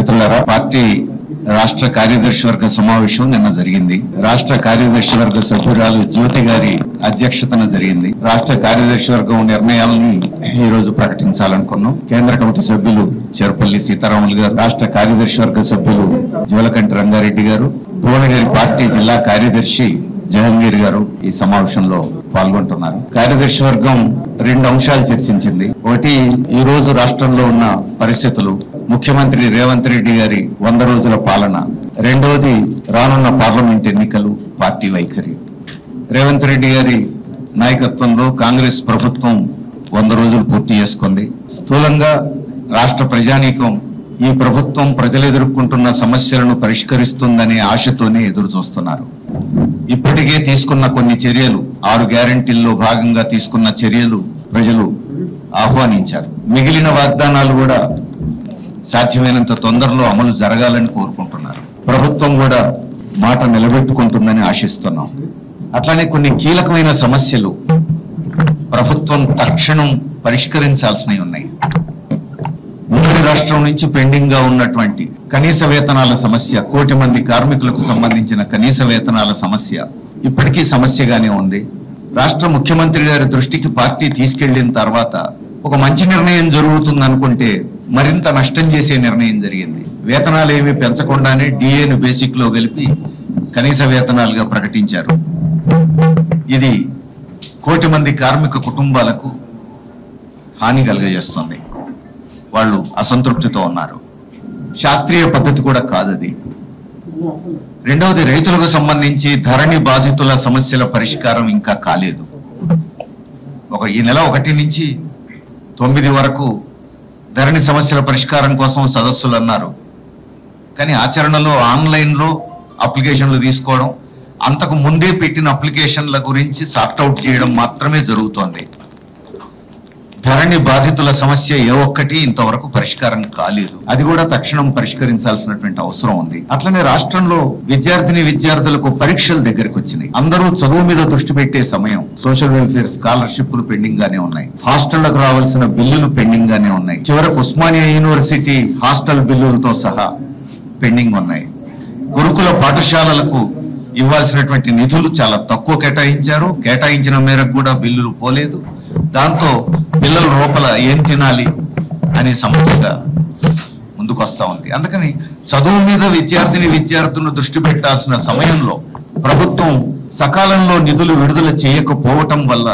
మిత్రులారా పార్టీ రాష్ట్ర కార్యదర్శి వర్గ సమావేశం నిన్న జరిగింది రాష్ట్ర కార్యదర్శి వర్గ సభ్యురాలు జ్యోతి గారి అధ్యక్షతన జరిగింది రాష్ట్ర కార్యదర్శి వర్గం నిర్ణయాలని ఈ రోజు ప్రకటించాలనుకున్నాం కేంద్ర కమిటీ సభ్యులు చెరపల్లి సీతారాములు గారు రాష్ట్ర కార్యదర్శి వర్గ సభ్యులు జువలకంటి రంగారెడ్డి గారు భువనగిరి పార్టీ జిల్లా కార్యదర్శి జహంగీర్ గారు ఈ సమావేశంలో పాల్గొంటున్నారు కార్యదర్శి వర్గం రెండు అంశాలు చర్చించింది ఒకటి ఈ రోజు రాష్ట్రంలో ఉన్న పరిస్థితులు ముఖ్యమంత్రి రేవంత్ రెడ్డి గారి వంద రోజుల పాలన రెండవది రానున్న పార్లమెంట్ ఎన్నికలు పార్టీ వైఖరి రేవంత్ రెడ్డి గారి నాయకత్వంలో కాంగ్రెస్ ప్రభుత్వం వంద రోజులు పూర్తి చేసుకుంది స్థూలంగా రాష్ట్ర ప్రజానీకం ఈ ప్రభుత్వం ప్రజలు ఎదుర్కొంటున్న సమస్యలను పరిష్కరిస్తుందనే ఆశతోనే ఎదురు చూస్తున్నారు ఇప్పటికే తీసుకున్న కొన్ని చర్యలు ఆరు గ్యారంటీల్లో భాగంగా తీసుకున్న చర్యలు ప్రజలు ఆహ్వానించారు మిగిలిన వాగ్దానాలు కూడా సాధ్యమైనంత తొందరలో అమలు జరగాలని కోరుకుంటున్నారు ప్రభుత్వం కూడా మాట నిలబెట్టుకుంటుందని ఆశిస్తున్నాం అట్లానే కొన్ని కీలకమైన సమస్యలు ప్రభుత్వం తక్షణం పరిష్కరించాల్సినవి ఉన్నాయి ఉమ్మడి రాష్ట్రం నుంచి పెండింగ్ గా ఉన్నటువంటి కనీస వేతనాల సమస్య కోటి మంది కార్మికులకు సంబంధించిన కనీస వేతనాల సమస్య ఇప్పటికీ సమస్యగానే ఉంది రాష్ట్ర ముఖ్యమంత్రి గారి దృష్టికి పార్టీ తీసుకెళ్లిన తర్వాత ఒక మంచి నిర్ణయం జరుగుతుంది అనుకుంటే మరింత నష్టం చేసే నిర్ణయం జరిగింది వేతనాలు ఏమి పెంచకుండానే డిఏను బేసిక్ లో కలిపి కనీస వేతనాలుగా ప్రకటించారు ఇది కోటి మంది కార్మిక కుటుంబాలకు హాని కలుగజేస్తుంది వాళ్ళు అసంతృప్తితో ఉన్నారు శాస్త్రీయ పద్ధతి కూడా కాదది రెండవది రైతులకు సంబంధించి ధరణి బాధితుల సమస్యల పరిష్కారం ఇంకా కాలేదు ఒక ఈ నెల ఒకటి నుంచి తొమ్మిది వరకు ధరణి సమస్యల పరిష్కారం కోసం సదస్సులు అన్నారు కానీ ఆచరణలో ఆన్లైన్లో అప్లికేషన్లు తీసుకోవడం అంతకు ముందే పెట్టిన అప్లికేషన్ల గురించి సార్ట్అవుట్ చేయడం మాత్రమే జరుగుతోంది ధరణి బాధితుల సమస్య ఏ ఒక్కటి ఇంతవరకు పరిష్కారం కాలేదు అది కూడా తక్షణం పరిష్కరించాల్సినటువంటి అవసరం ఉంది అట్లనే రాష్ట్రంలో విద్యార్థిని విద్యార్థులకు పరీక్షలు దగ్గరికి వచ్చినాయి అందరూ చదువు మీద దృష్టి పెట్టే సమయం సోషల్ వెల్ఫేర్ స్కాలర్షిప్లు పెండింగ్ గానే ఉన్నాయి హాస్టళ్లకు రావాల్సిన బిల్లులు పెండింగ్ గానే ఉన్నాయి చివరకు ఉస్మానియా యూనివర్సిటీ హాస్టల్ బిల్లులతో సహా పెండింగ్ ఉన్నాయి గురుకుల పాఠశాలలకు ఇవ్వాల్సినటువంటి నిధులు చాలా తక్కువ కేటాయించారు కేటాయించిన మేరకు కూడా బిల్లులు పోలేదు దాంతో పిల్లల లోపల ఏం తినాలి అనే సమస్యగా ముందుకొస్తా ఉంది అందుకని చదువు మీద విద్యార్థిని విద్యార్థులను దృష్టి పెట్టాల్సిన సమయంలో ప్రభుత్వం సకాలంలో నిధులు విడుదల చేయకపోవటం వల్ల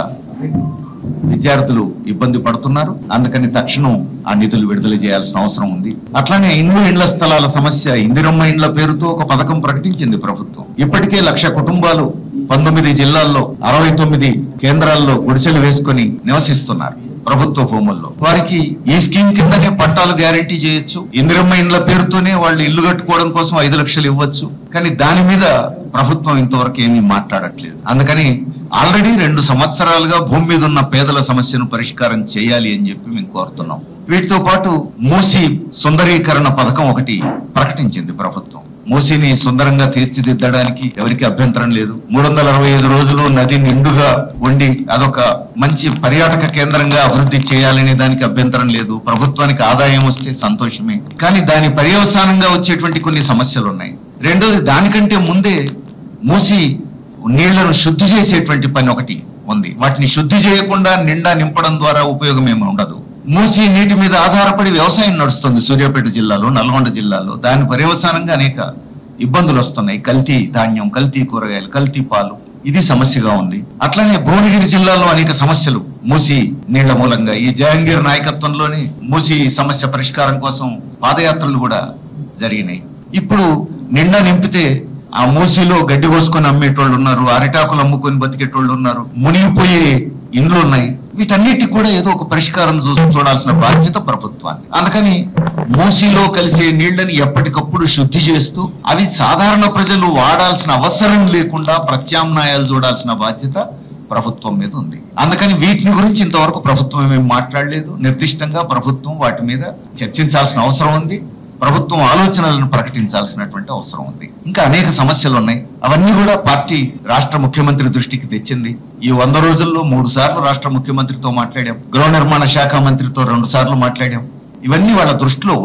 విద్యార్థులు ఇబ్బంది పడుతున్నారు అందుకని తక్షణం ఆ నిధులు విడుదల చేయాల్సిన అవసరం ఉంది అట్లానే ఇల్లు ఇండ్ల స్థలాల సమస్య ఇందిరమ్మ ఇండ్ల పేరుతో ఒక పథకం ప్రకటించింది ప్రభుత్వం ఇప్పటికే లక్ష కుటుంబాలు పంతొమ్మిది జిల్లాల్లో అరవై తొమ్మిది కేంద్రాల్లో గుడిసెలు వేసుకొని నివసిస్తున్నారు ప్రభుత్వ భూముల్లో వారికి ఈ స్కీమ్ కిందనే పట్టాలు గ్యారంటీ చేయొచ్చు ఇందిరమ్మ ఇండ్ల పేరుతోనే వాళ్ళు ఇల్లు కట్టుకోవడం కోసం ఐదు లక్షలు ఇవ్వచ్చు కానీ దాని మీద ప్రభుత్వం ఇంతవరకు ఏమీ మాట్లాడట్లేదు అందుకని ఆల్రెడీ రెండు సంవత్సరాలుగా భూమి మీద ఉన్న పేదల సమస్యను పరిష్కారం చేయాలి అని చెప్పి మేము కోరుతున్నాం వీటితో పాటు మూసి సుందరీకరణ పథకం ఒకటి ప్రకటించింది ప్రభుత్వం మూసిని సుందరంగా తీర్చిదిద్దడానికి ఎవరికి అభ్యంతరం లేదు మూడు వందల అరవై ఐదు రోజులు నది నిండుగా ఉండి అదొక మంచి పర్యాటక కేంద్రంగా అభివృద్ధి చేయాలనే దానికి అభ్యంతరం లేదు ప్రభుత్వానికి ఆదాయం వస్తే సంతోషమే కానీ దాని పర్యవసానంగా వచ్చేటువంటి కొన్ని సమస్యలు ఉన్నాయి రెండోది దానికంటే ముందే మూసి నీళ్లను శుద్ధి చేసేటువంటి పని ఒకటి ఉంది వాటిని శుద్ధి చేయకుండా నిండా నింపడం ద్వారా ఉపయోగం ఏమి ఉండదు మూసి నీటి మీద ఆధారపడి వ్యవసాయం నడుస్తుంది సూర్యాపేట జిల్లాలో నల్గొండ జిల్లాలో దాని పర్యవసానంగా అనేక ఇబ్బందులు వస్తున్నాయి కల్తీ ధాన్యం కల్తీ కూరగాయలు కల్తీ పాలు ఇది సమస్యగా ఉంది అట్లనే భువనగిరి జిల్లాలో అనేక సమస్యలు మూసి నీళ్ల మూలంగా ఈ జహంగీర్ నాయకత్వంలోనే మూసి సమస్య పరిష్కారం కోసం పాదయాత్రలు కూడా జరిగినాయి ఇప్పుడు నిండా నింపితే ఆ మూసిలో గడ్డి కోసుకొని అమ్మేటోళ్ళు ఉన్నారు అరిటాకులు అమ్ముకొని బతికేటోళ్ళు ఉన్నారు మునిగిపోయే ఇండ్లు ఉన్నాయి వీటన్నిటికి కూడా ఏదో ఒక పరిష్కారం చూ చూడాల్సిన బాధ్యత ప్రభుత్వాన్ని అందుకని మూసిలో కలిసే నీళ్లని ఎప్పటికప్పుడు శుద్ధి చేస్తూ అవి సాధారణ ప్రజలు వాడాల్సిన అవసరం లేకుండా ప్రత్యామ్నాయాలు చూడాల్సిన బాధ్యత ప్రభుత్వం మీద ఉంది అందుకని వీటిని గురించి ఇంతవరకు ప్రభుత్వం ఏమేమి మాట్లాడలేదు నిర్దిష్టంగా ప్రభుత్వం వాటి మీద చర్చించాల్సిన అవసరం ఉంది ప్రభుత్వం ఆలోచనలను ప్రకటించాల్సినటువంటి అవసరం ఉంది ఇంకా అనేక సమస్యలు ఉన్నాయి అవన్నీ కూడా పార్టీ రాష్ట్ర ముఖ్యమంత్రి దృష్టికి తెచ్చింది ఈ వంద రోజుల్లో మూడు సార్లు రాష్ట్ర ముఖ్యమంత్రితో మాట్లాడాం గృహ నిర్మాణ శాఖ మంత్రితో రెండు సార్లు మాట్లాడాం ఇవన్నీ వాళ్ళ దృష్టిలో ఉన్నాయి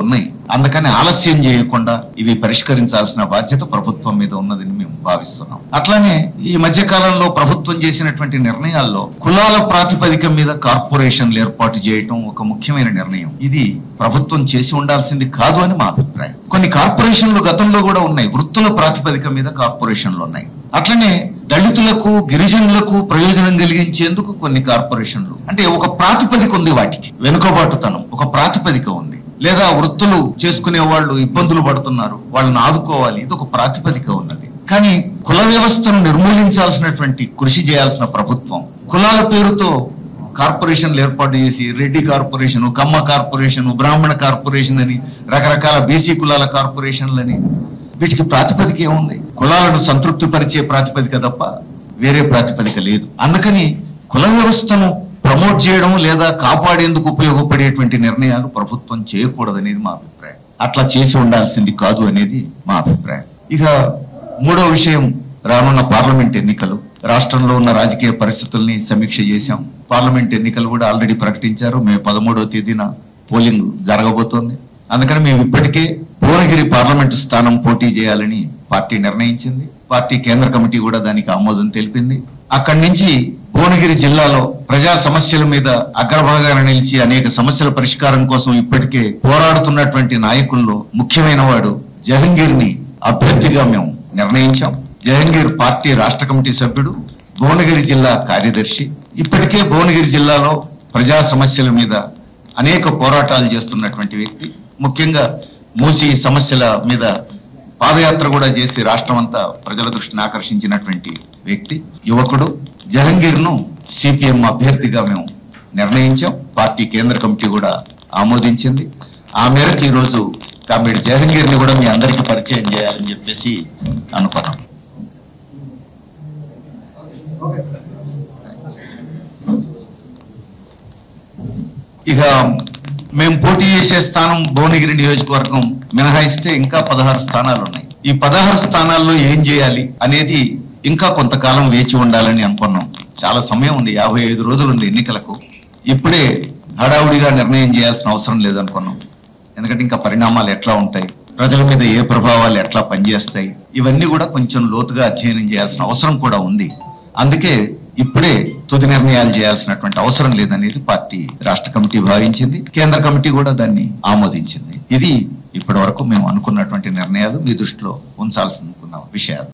అందుకని ఆలస్యం చేయకుండా ఇవి పరిష్కరించాల్సిన బాధ్యత ప్రభుత్వం మీద ఉన్నదని మేము భావిస్తున్నాం అట్లానే ఈ మధ్య కాలంలో ప్రభుత్వం చేసినటువంటి నిర్ణయాల్లో కులాల ప్రాతిపదిక మీద కార్పొరేషన్లు ఏర్పాటు చేయటం ఒక ముఖ్యమైన నిర్ణయం ఇది ప్రభుత్వం చేసి ఉండాల్సింది కాదు అని మా అభిప్రాయం కొన్ని కార్పొరేషన్లు గతంలో కూడా ఉన్నాయి వృత్తుల ప్రాతిపదిక మీద కార్పొరేషన్లు ఉన్నాయి అట్లనే దళితులకు గిరిజనులకు ప్రయోజనం కలిగించేందుకు కొన్ని కార్పొరేషన్లు అంటే ఒక ప్రాతిపదిక ఉంది వాటికి వెనుకబాటుతనం ఒక ప్రాతిపదిక ఉంది లేదా వృత్తులు చేసుకునే వాళ్ళు ఇబ్బందులు పడుతున్నారు వాళ్ళని ఆదుకోవాలి ఇది ఒక ప్రాతిపదిక ఉన్నది కానీ కుల వ్యవస్థను నిర్మూలించాల్సినటువంటి కృషి చేయాల్సిన ప్రభుత్వం కులాల పేరుతో కార్పొరేషన్లు ఏర్పాటు చేసి Reddy corporation Kamma corporation Brahmana corporation అని రకరకాల బీసీ కులాల కార్పొరేషన్లని వీటికి ప్రాతిపదిక ఏముంది కులాలను సంతృప్తి పరిచే ప్రాతిపదిక తప్ప వేరే ప్రాతిపదిక లేదు అందుకని కుల వ్యవస్థను ప్రమోట్ చేయడం లేదా కాపాడేందుకు ఉపయోగపడేటువంటి నిర్ణయాలు ప్రభుత్వం చేయకూడదనేది మా అభిప్రాయం అట్లా చేసి ఉండాల్సింది కాదు అనేది మా అభిప్రాయం ఇక మూడో విషయం రానున్న పార్లమెంట్ ఎన్నికలు రాష్ట్రంలో ఉన్న రాజకీయ పరిస్థితుల్ని సమీక్ష చేశాం పార్లమెంట్ ఎన్నికలు కూడా ఆల్రెడీ ప్రకటించారు మే పదమూడవ తేదీన పోలింగ్ జరగబోతోంది అందుకని మేము ఇప్పటికే భువనగిరి పార్లమెంటు స్థానం పోటీ చేయాలని పార్టీ నిర్ణయించింది పార్టీ కేంద్ర కమిటీ కూడా దానికి ఆమోదం తెలిపింది అక్కడి నుంచి భువనగిరి జిల్లాలో ప్రజా సమస్యల మీద అగ్రభాగాన నిలిచి అనేక సమస్యల పరిష్కారం కోసం ఇప్పటికే పోరాడుతున్నటువంటి నాయకుల్లో ముఖ్యమైన వాడు జహంగీర్ ని అభ్యర్థిగా మేము నిర్ణయించాం జహంగీర్ పార్టీ రాష్ట్ర కమిటీ సభ్యుడు భువనగిరి జిల్లా కార్యదర్శి ఇప్పటికే భువనగిరి జిల్లాలో ప్రజా సమస్యల మీద అనేక పోరాటాలు చేస్తున్నటువంటి వ్యక్తి ముఖ్యంగా మూసి సమస్యల మీద పాదయాత్ర కూడా చేసి రాష్ట్రం అంతా ప్రజల దృష్టిని ఆకర్షించినటువంటి వ్యక్తి యువకుడు జహంగీర్ ను సిపిఎం అభ్యర్థిగా మేము నిర్ణయించాం పార్టీ కేంద్ర కమిటీ కూడా ఆమోదించింది ఆ మేరకు ఈ రోజు కామెడి జహంగీర్ ని కూడా మీ అందరికీ పరిచయం చేయాలని చెప్పేసి అనుకున్నాం ఇక మేము పోటీ చేసే స్థానం భువనగిరి నియోజకవర్గం మినహాయిస్తే ఇంకా పదహారు స్థానాలు ఉన్నాయి ఈ పదహారు స్థానాల్లో ఏం చేయాలి అనేది ఇంకా కొంతకాలం వేచి ఉండాలని అనుకున్నాం చాలా సమయం ఉంది యాభై ఐదు రోజులు ఉంది ఎన్నికలకు ఇప్పుడే హడావుడిగా నిర్ణయం చేయాల్సిన అవసరం లేదనుకున్నాం ఎందుకంటే ఇంకా పరిణామాలు ఎట్లా ఉంటాయి ప్రజల మీద ఏ ప్రభావాలు ఎట్లా పనిచేస్తాయి ఇవన్నీ కూడా కొంచెం లోతుగా అధ్యయనం చేయాల్సిన అవసరం కూడా ఉంది అందుకే ఇప్పుడే తుది నిర్ణయాలు చేయాల్సినటువంటి అవసరం లేదనేది పార్టీ రాష్ట్ర కమిటీ భావించింది కేంద్ర కమిటీ కూడా దాన్ని ఆమోదించింది ఇది ఇప్పటి వరకు మేము అనుకున్నటువంటి నిర్ణయాలు మీ దృష్టిలో ఉంచాల్సిన విషయాలు